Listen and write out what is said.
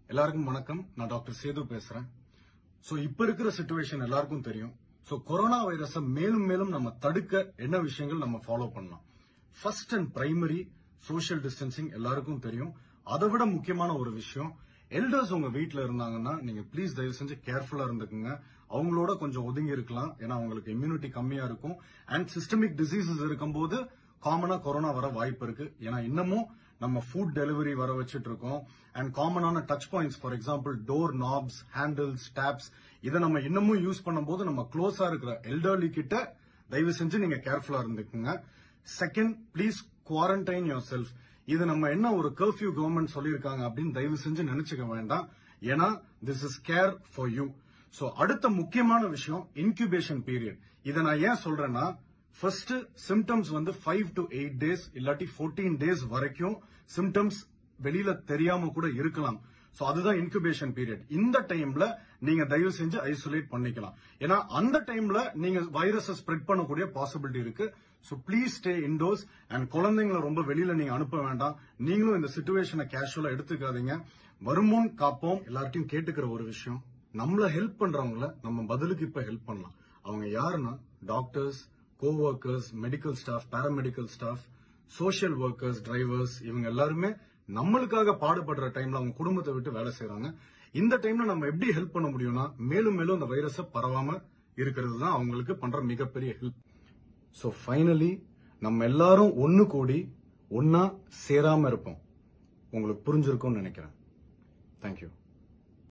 எல்லாருக்கும் வணக்கம் நான் டாக்டர் சேது பேசுறேன் சோ இப்ப இருக்கிற சுச்சுவேஷன் எல்லாருக்கும் தெரியும் சோ கொரோனா வைரஸை மேலும் மேலும் நம்ம தடுக்க என்ன விஷயங்கள் நம்ம ஃபாலோ பண்ணலாம் first and primary social distancing எல்லாருக்கும் தெரியும் அதை விட முக்கியமான ஒரு விஷயம் எல்டர்ஸ் உங்க வீட்ல இருந்தாங்கன்னா நீங்க ப்ளீஸ் தயவு செஞ்சு கேர்ஃபுல்லா இருந்துக்குங்க அவங்களோட கொஞ்சம் ஒதுங்கி இருக்கலாம் ஏன்னா அவங்களுக்கு இம்யூனிட்டி கம்மியா இருக்கும் அண்ட் சிஸ்டமிக் டிசீசஸ் இருக்கும்போது காமனா கொரோனா வர வாய்ப்பு இருக்கு ஏன்னா இன்னமும் நம்ம ஃபுட் டெலிவரி வர வச்சிட்டு இருக்கோம் அண்ட் காமனான touch points for example door knobs handles taps இதை நம்ம இன்னமும் யூஸ் பண்ணும்போது நம்ம க்ளோஸா இருக்கிற எல்டர்லி கிட்ட தயவு செஞ்சு நீங்க கேர்ஃபுல்லா இருந்துக்குங்க second please quarantine yourself இது நம்ம என்ன ஒரு கர்ஃபியூ கவர்மெண்ட் சொல்லியிருக்காங்க அப்படின்னு தயவு செஞ்சு நினைச்சுக்க வேண்டாம் ஏன்னா this is care for you so அடுத்த முக்கியமான விஷயம் இன்குபேஷன் பீரியட் இதை நான் ஏன் சொல்றேன்னா ஃபர்ஸ்ட் சிம்டம்ஸ் வந்து ஃபைவ் டு எயிட் டேஸ் இல்லாட்டி ஃபோர்டீன் டேஸ் வரைக்கும் சிம்டம்ஸ் வெளியில தெரியாம கூட இருக்கலாம் சோ அதுதான் இன்குபேஷன் பீரியட் இந்த டைம்ல நீங்க தயவு செஞ்சு ஐசோலேட் பண்ணிக்கலாம் ஏன்னா அந்த டைம்ல நீங்க வைரஸை ஸ்ப்ரெட் பண்ணக்கூடிய பாசிபிலிட்டி இருக்கு so please stay indoors and குழந்தைங்களை ரொம்ப வெளியில நீங்க அனுப்ப வேண்டாம் நீங்களும் இந்த சுச்சுவேஷனை கேஷுவலா எடுத்துக்காதீங்க வருமுன் காப்போம் எல்லார்ட்டையும் கேட்டுக்கிற ஒரு விஷயம் நம்மள ஹெல்ப் பண்றவங்கள நம்ம பதிலுக்கு இப்ப ஹெல்ப் பண்ணலாம் அவங்க யாருன்னா doctors coworkers medical staff paramedical staff social workers drivers இவங்க எல்லாருமே நம்மளுக்காக பாடுபடுற டைம்ல அவங்க குடும்பத்தை விட்டு வேலை செய்யறாங்க இந்த டைம்ல நம்ம எப்படி ஹெல்ப் பண்ண முடியும்னா மேலும் மேலும் அந்த வைரஸை பரவாம இருக்கிறது தான் அவங்களுக்கு பண்ற மிகப்பெரிய ஹெல்ப் சோ ஃபைனலி நம்ம எல்லாரும் ஒன்னு கூடி ஒன்னா சேராம இருப்போம் உங்களுக்கு புரிஞ்சிருக்கும்னு நினைக்கிறேன் தேங்க்யூ